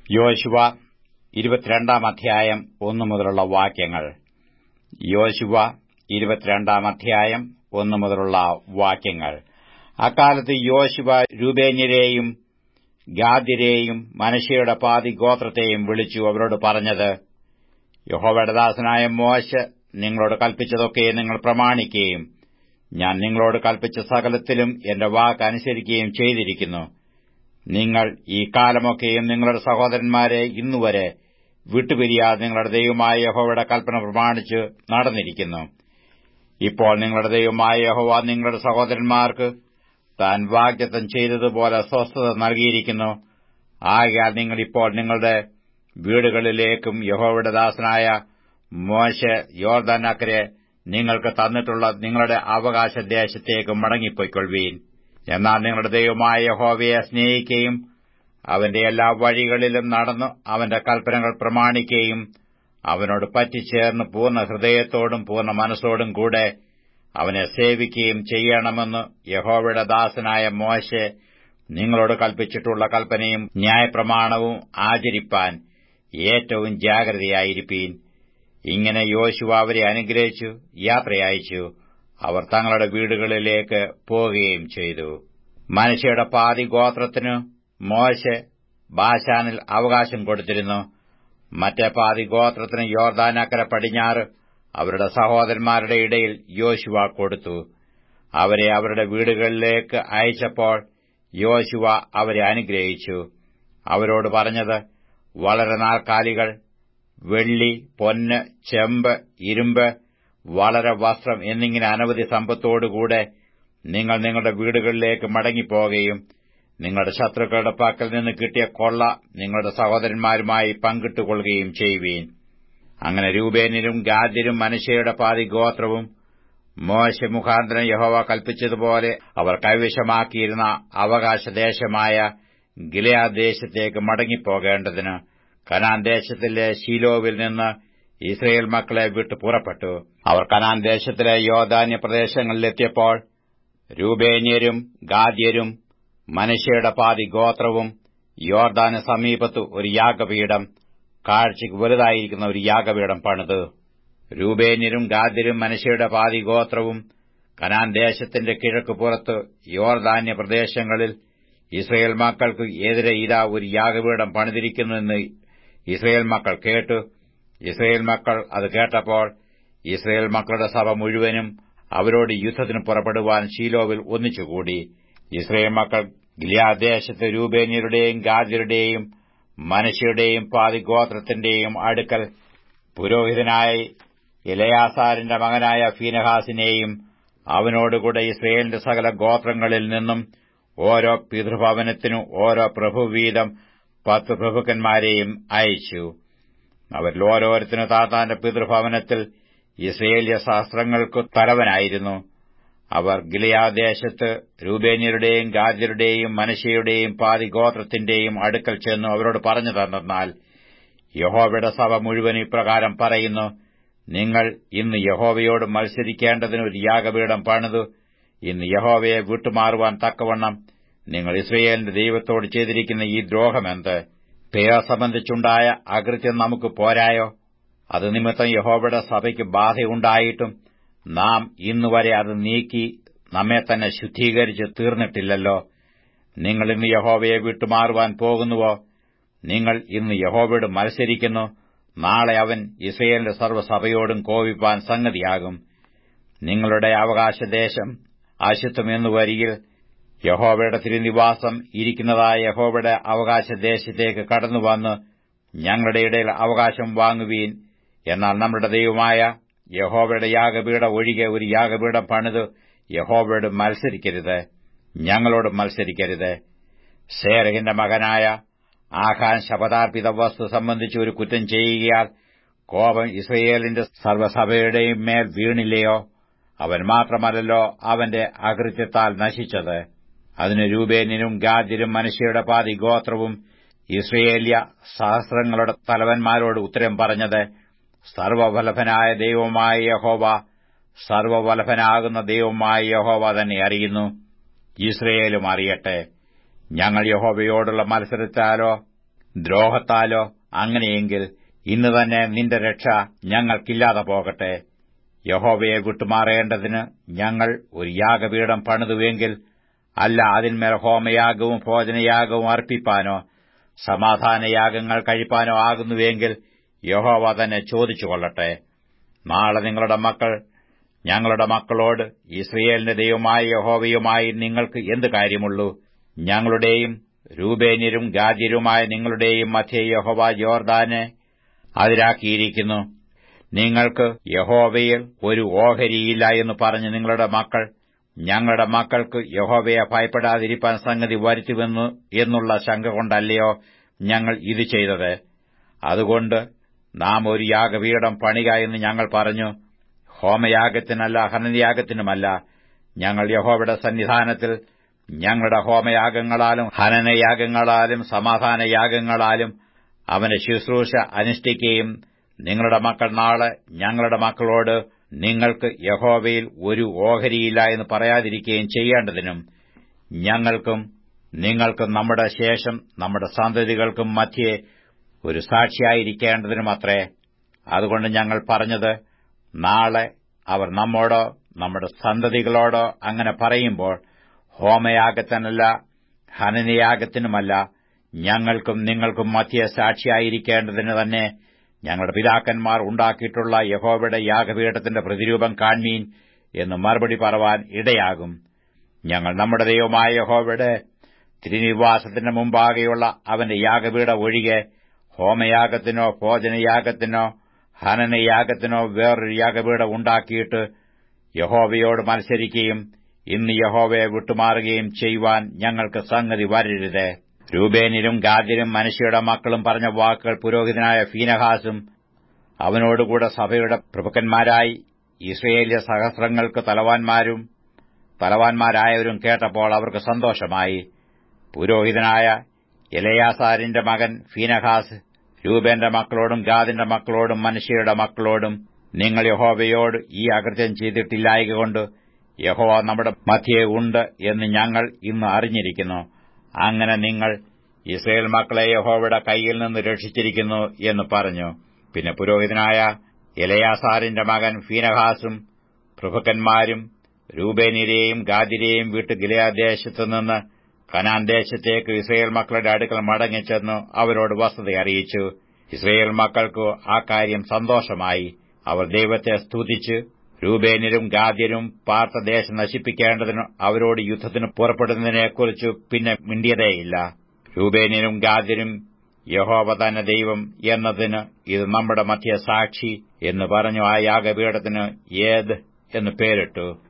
യോശുവ ഇരുപത്തിരണ്ടാം അധ്യായം ഒന്നു മുതലുള്ള വാക്യങ്ങൾ യോശുവ ഇരുപത്തിരണ്ടാം അധ്യായം ഒന്നു മുതലുള്ള വാക്യങ്ങൾ അക്കാലത്ത് യോശുവ രൂപേന്യരെയും ഗാദ്യരെയും മനശയുടെ പാതി ഗോത്രത്തെയും വിളിച്ചു അവരോട് പറഞ്ഞത് യഹോവയുടെ ദാസനായ മോശ നിങ്ങളോട് കൽപ്പിച്ചതൊക്കെ നിങ്ങൾ പ്രമാണിക്കുകയും ഞാൻ നിങ്ങളോട് കൽപ്പിച്ച സകലത്തിലും എന്റെ വാക്ക് അനുസരിക്കുകയും ചെയ്തിരിക്കുന്നു നിങ്ങൾ ഈ കാലമൊക്കെയും നിങ്ങളുടെ സഹോദരന്മാരെ ഇന്നുവരെ വിട്ടുപിരിയാതെ നിങ്ങളുടെ ദൈവമായ യഹോവയുടെ കൽപ്പന പ്രമാണിച്ച് നടന്നിരിക്കുന്നു ഇപ്പോൾ നിങ്ങളുടെ ദൈവമായ യഹോവ നിങ്ങളുടെ സഹോദരന്മാർക്ക് താൻ വാഗ്ദത്തം ചെയ്തതുപോലെ സ്വസ്ഥത നൽകിയിരിക്കുന്നു ആകയാൽ നിങ്ങൾ ഇപ്പോൾ നിങ്ങളുടെ വീടുകളിലേക്കും യഹോവയുടെ ദാസനായ മോശ യോർദാനക്കരെ നിങ്ങൾക്ക് തന്നിട്ടുള്ള നിങ്ങളുടെ അവകാശ ദേശത്തേക്ക് മടങ്ങിപ്പോയിക്കൊള്ളുവീൻ എന്നാൽ നിങ്ങളുടെ ദൈവമായ യഹോവയെ സ്നേഹിക്കുകയും അവന്റെ എല്ലാ വഴികളിലും നടന്നു അവന്റെ കൽപ്പനകൾ പ്രമാണിക്കുകയും അവനോട് പറ്റിച്ചേർന്ന് പൂർണ്ണ ഹൃദയത്തോടും പൂർണ്ണ മനസ്സോടും കൂടെ അവനെ സേവിക്കുകയും ചെയ്യണമെന്ന് യഹോവയുടെ ദാസനായ മോശെ നിങ്ങളോട് കൽപ്പിച്ചിട്ടുള്ള കൽപ്പനയും ന്യായപ്രമാണവും ആചരിപ്പാൻ ഏറ്റവും ജാഗ്രതയായിരിപ്പീൻ ഇങ്ങനെ യോശുവ അവരെ അനുഗ്രഹിച്ചു യാത്രയയച്ചു അവർ തങ്ങളുടെ വീടുകളിലേക്ക് പോവുകയും ചെയ്തു മനുഷ്യയുടെ പാതി ഗോത്രത്തിനു മോശെ ബാശാനിൽ അവകാശം കൊടുത്തിരുന്നു മറ്റേ പാതി ഗോത്രത്തിന് യോർദാനക്കര പടിഞ്ഞാറ് അവരുടെ സഹോദരന്മാരുടെ ഇടയിൽ യോശുവ കൊടുത്തു അവരെ അവരുടെ വീടുകളിലേക്ക് അയച്ചപ്പോൾ യോശുവ അവരെ അനുഗ്രഹിച്ചു അവരോട് പറഞ്ഞത് വളരെ നാൽക്കാലികൾ വെള്ളി പൊന്ന് ചെമ്പ് ഇരുമ്പ് വളരെ വസ്ത്രം എന്നിങ്ങനെ അനവധി സമ്പത്തോടുകൂടെ നിങ്ങൾ നിങ്ങളുടെ വീടുകളിലേക്ക് മടങ്ങിപ്പോകുകയും നിങ്ങളുടെ ശത്രുക്കളുടെ പക്കൽ നിന്ന് കിട്ടിയ കൊള്ള നിങ്ങളുടെ സഹോദരന്മാരുമായി പങ്കിട്ടുകൊള്ളുകയും ചെയ്യുവീൻ അങ്ങനെ രൂപേനരും ഗാദ്യരും മനുഷ്യയുടെ പാതി ഗോത്രവും മോശ മുഖാന്തരം യഹോവ കൽപ്പിച്ചതുപോലെ അവർ കൈവശമാക്കിയിരുന്ന അവകാശദേശമായ ഗിലയാദേശത്തേക്ക് മടങ്ങിപ്പോകേണ്ടതിന് കനാൻ ദേശത്തിലെ ശീലോവിൽ നിന്ന് ഇസ്രയേൽ മക്കളെ വിട്ടു പുറപ്പെട്ടു അവർ കനാൻ ദേശത്തിലെ യോധാന്യ പ്രദേശങ്ങളിലെത്തിയപ്പോൾ രൂപേന്യരും ഗാദ്യരും മനുഷ്യയുടെ പാതി ഗോത്രവും യോർദാന് സമീപത്ത് ഒരു യാഗപീഠം കാഴ്ചയ്ക്ക് വലുതായിരിക്കുന്ന ഒരു യാഗപീഠം പണിത് രൂപേന്യരും ഗാദ്യരും മനുഷ്യയുടെ പാതി ഗോത്രവും കനാൻ ദേശത്തിന്റെ കിഴക്ക് പുറത്ത് യോർദാന്യ പ്രദേശങ്ങളിൽ ഇസ്രയേൽ മക്കൾക്ക് എതിരെ ഇതാ ഒരു യാഗപീഠം പണിതിരിക്കുന്നുവെന്ന് ഇസ്രയേൽ മക്കൾ കേട്ടു ഇസ്രയേൽ മക്കൾ അത് കേട്ടപ്പോൾ ഇസ്രയേൽ മക്കളുടെ സഭ മുഴുവനും അവരോട് യുദ്ധത്തിന് പുറപ്പെടുവാൻ ശീലോവിൽ ഒന്നിച്ചുകൂടി ഇസ്രയേൽ മക്കൾ ഗിലിയാദേശത്ത് രൂപേന്യരുടെയും ഗാദ്യരുടെയും മനുഷ്യരുടെയും പാതിഗോത്രത്തിന്റെയും അടുക്കൽ പുരോഹിതനായി ഇലയാസാറിന്റെ മകനായ ഫീനഹാസിനെയും അവനോടുകൂടെ ഇസ്രയേലിന്റെ സകല ഗോത്രങ്ങളിൽ നിന്നും ഓരോ പിതൃഭവനത്തിനു ഓരോ പ്രഭുവീതം പത്ത് പ്രഭുക്കന്മാരെയും അയച്ചു അവരിൽ ഓരോരുത്തരും താത്താന്റെ പിതൃഭവനത്തിൽ ഇസ്രയേലിയ ശാസ്ത്രങ്ങൾക്കു തലവനായിരുന്നു അവർ ഗിലയാദേശത്ത് രൂപേന്യരുടെയും ഗാദ്യരുടെയും മനുഷ്യയുടെയും പാതിഗോത്രത്തിന്റെയും അടുക്കൽ ചെന്നു അവരോട് പറഞ്ഞു തന്നാൽ യഹോവയുടെ സഭ മുഴുവൻ ഇപ്രകാരം പറയുന്നു നിങ്ങൾ ഇന്ന് യഹോവയോട് മത്സരിക്കേണ്ടതിന് ഒരു യാഗപീഠം പണിതു ഇന്ന് യഹോവയെ വിട്ടുമാറുവാൻ തക്കവണ്ണം നിങ്ങൾ ഇസ്രയേലിന്റെ ദൈവത്തോട് ചെയ്തിരിക്കുന്ന ഈ ദ്രോഹമെന്ത് പേർ സംബന്ധിച്ചുണ്ടായ അകൃത്യം നമുക്ക് പോരായോ അത് നിമിത്തം യഹോവയുടെ സഭയ്ക്ക് ബാധയുണ്ടായിട്ടും നാം ഇന്നുവരെ അത് നീക്കി നമ്മെ തന്നെ ശുദ്ധീകരിച്ച് തീർന്നിട്ടില്ലല്ലോ നിങ്ങൾ ഇന്ന് യഹോവയെ വിട്ടുമാറുവാൻ പോകുന്നുവോ നിങ്ങൾ ഇന്ന് യഹോവയോട് മത്സരിക്കുന്നു നാളെ അവൻ ഇസ്രയേലിന്റെ സർവ്വസഭയോടും കോപിപ്പാൻ സംഗതിയാകും നിങ്ങളുടെ അവകാശദേശം അശുദ്ധമെന്നു വരികിൽ യഹോവയുടെ തിരുനിവാസം ഇരിക്കുന്നതായ യഹോവയുടെ അവകാശദേശത്തേക്ക് കടന്നുവന്ന് ഞങ്ങളുടെ ഇടയിൽ അവകാശം വാങ്ങുവീൻ എന്നാൽ നമ്മുടെ ദൈവമായ യഹോവയുടെ യാഗപീഠം ഒഴികെ ഒരു യാഗപീഠം പണിത് യഹോവയോട് മത്സരിക്കരുത് ഞങ്ങളോട് മത്സരിക്കരുത് സേരഹിന്റെ മകനായ ആഖാൻ ശപഥാർപ്പിത വസ്തു സംബന്ധിച്ച് ഒരു കുറ്റം ചെയ്യുകയാൽ കോപം ഇസ്രയേലിന്റെ സർവ്വസഭയുടെയും മേൽ വീണില്ലയോ അവൻ മാത്രമല്ലല്ലോ അവന്റെ അകൃത്യത്താൽ നശിച്ചത് അതിന് രൂപേനിനും ഗാദ്യരും മനുഷ്യയുടെ പാതി ഗോത്രവും ഇസ്രയേല്യ സഹസ്രങ്ങളുടെ തലവന്മാരോട് ഉത്തരം പറഞ്ഞത് സർവവല്ലഭനായ ദൈവമായ യഹോവ സർവവല്ലഭനാകുന്ന ദൈവമായ യഹോവ തന്നെ അറിയുന്നു ഇസ്രയേലും അറിയട്ടെ ഞങ്ങൾ യഹോവയോടുള്ള മത്സരത്താലോ ദ്രോഹത്താലോ അങ്ങനെയെങ്കിൽ ഇന്ന് തന്നെ നിന്റെ രക്ഷ ഞങ്ങൾക്കില്ലാതെ പോകട്ടെ യഹോവയെ വിട്ടുമാറേണ്ടതിന് ഞങ്ങൾ ഒരു യാഗപീഠം പണിതുവെങ്കിൽ അല്ല അതിന്മേൽ ഹോമയാഗവും ഭോജനയാഗവും അർപ്പിപ്പാനോ സമാധാനയാഗങ്ങൾ കഴിപ്പാനോ ആകുന്നുവെങ്കിൽ യഹോവ തന്നെ ചോദിച്ചുകൊള്ളട്ടെ നാളെ നിങ്ങളുടെ മക്കൾ ഞങ്ങളുടെ മക്കളോട് ഇസ്രയേലിന്റെ ദൈവമായ യഹോവയുമായി നിങ്ങൾക്ക് എന്ത് കാര്യമുള്ളൂ ഞങ്ങളുടെയും രൂപേന്യരും ഗാദ്യരുമായ നിങ്ങളുടെയും മധ്യ യഹോവ ജോർദാനെ അതിരാക്കിയിരിക്കുന്നു നിങ്ങൾക്ക് യഹോവയിൽ ഒരു ഓഹരിയില്ല എന്ന് പറഞ്ഞ് നിങ്ങളുടെ മക്കൾ ഞങ്ങളുടെ മക്കൾക്ക് യഹോവയെ ഭയപ്പെടാതിരിപ്പാൻ സംഗതി വരുത്തുമെന്നു എന്നുള്ള ശങ്ക കൊണ്ടല്ലയോ ഞങ്ങൾ ഇത് ചെയ്തത് അതുകൊണ്ട് നാം ഒരു യാഗപീഠം പണിക എന്ന് ഞങ്ങൾ പറഞ്ഞു ഹോമയാഗത്തിനല്ല ഹനനയാഗത്തിനുമല്ല ഞങ്ങൾ യഹോവയുടെ സന്നിധാനത്തിൽ ഞങ്ങളുടെ ഹോമയാഗങ്ങളാലും ഹനനയാഗങ്ങളാലും സമാധാനയാഗങ്ങളാലും അവന്റെ ശുശ്രൂഷ അനുഷ്ഠിക്കുകയും നിങ്ങളുടെ മക്കൾ നാളെ ഞങ്ങളുടെ മക്കളോട് നിങ്ങൾക്ക് യഹോവയിൽ ഒരു ഓഹരിയില്ല എന്ന് പറയാതിരിക്കുകയും ചെയ്യേണ്ടതിനും ഞങ്ങൾക്കും നിങ്ങൾക്കും നമ്മുടെ ശേഷം നമ്മുടെ സന്തതികൾക്കും മധ്യേ ഒരു സാക്ഷിയായിരിക്കേണ്ടതിനുമത്രേ അതുകൊണ്ട് ഞങ്ങൾ പറഞ്ഞത് നാളെ അവർ നമ്മോടോ നമ്മുടെ സന്തതികളോടോ അങ്ങനെ പറയുമ്പോൾ ഹോമയാഗത്തിനല്ല ഹനനയാഗത്തിനുമല്ല ഞങ്ങൾക്കും നിങ്ങൾക്കും മധ്യ സാക്ഷിയായിരിക്കേണ്ടതിന് തന്നെ ഞങ്ങളുടെ പിതാക്കന്മാർ ഉണ്ടാക്കിയിട്ടുള്ള യഹോവയുടെ യാഗപീഠത്തിന്റെ പ്രതിരൂപം കാൺമീൻ എന്ന് മറുപടി പറവാൻ ഇടയാകും ഞങ്ങൾ നമ്മുടെ ദൈവമായ യഹോവയുടെ തിരുനിവാസത്തിന്റെ മുമ്പാകെയുള്ള അവന്റെ യാഗപീഠ ഒഴികെ ഹോമയാഗത്തിനോ ഭോജനയാഗത്തിനോ ഹനനയാഗത്തിനോ വേറൊരു യാഗപീഠം ഉണ്ടാക്കിയിട്ട് യഹോവയോട് മത്സരിക്കുകയും ഇന്ന് യഹോവയെ വിട്ടുമാറുകയും ചെയ്യുവാൻ ഞങ്ങൾക്ക് സംഗതി വരരുത് രൂപേനിലും ഗാദ്യരും മനുഷ്യയുടെ മക്കളും പറഞ്ഞ വാക്കുകൾ പുരോഹിതനായ ഫീനഹാസും അവനോടുകൂടെ സഭയുടെ പ്രഭുക്കന്മാരായി ഇസ്രയേലിയ സഹസ്രങ്ങൾക്ക് തലവാന്മാരും തലവാന്മാരായവരും കേട്ടപ്പോൾ അവർക്ക് സന്തോഷമായി പുരോഹിതനായ എലയാസാരിന്റെ മകൻ ഫീനഹാസ് രൂപേന്റെ മക്കളോടും ഗാദിന്റെ മക്കളോടും മനുഷ്യയുടെ മക്കളോടും നിങ്ങൾ യഹോവയോട് ഈ അകൃത്യം ചെയ്തിട്ടില്ലായകൊണ്ട് യഹോവ നമ്മുടെ മധ്യേ ഉണ്ട് എന്ന് ഞങ്ങൾ ഇന്ന് അറിഞ്ഞിരിക്കുന്നു അങ്ങനെ നിങ്ങൾ ഇസ്രയേൽ മക്കളെ യഹോവയുടെ കൈയിൽ നിന്ന് രക്ഷിച്ചിരിക്കുന്നു എന്ന് പറഞ്ഞു പിന്നെ പുരോഹിതനായ എലയാസാറിന്റെ മകൻ ഫീനഹാസും പ്രഭുക്കന്മാരും രൂപേനിരെയും ഗാദിരെയും വിട്ട് ഗിലയാദേശത്തു നിന്ന് കനാൻ ദേശത്തേക്ക് ഇസ്രയേൽ മക്കളുടെ അടുക്കൽ മടങ്ങിച്ചെന്നു അവരോട് വസ്തുത അറിയിച്ചു ഇസ്രയേൽ മക്കൾക്ക് ആ കാര്യം സന്തോഷമായി അവർ ദൈവത്തെ സ്തുതിച്ച് രൂപേന്യരും ഗാദ്യരും പാർത്ത ദേശം നശിപ്പിക്കേണ്ടതിന് അവരോട് യുദ്ധത്തിന് പുറപ്പെടുന്നതിനെക്കുറിച്ച് പിന്നെ മിണ്ടിയതേയില്ല രൂപേന്യരും ഗാദ്യരും യഹോവ തന്നെ ദൈവം എന്നതിന് ഇത് നമ്മുടെ മധ്യ സാക്ഷി എന്ന് പറഞ്ഞു ആ യാഗപീഠത്തിന് ഏത് എന്ന് പേരിട്ടു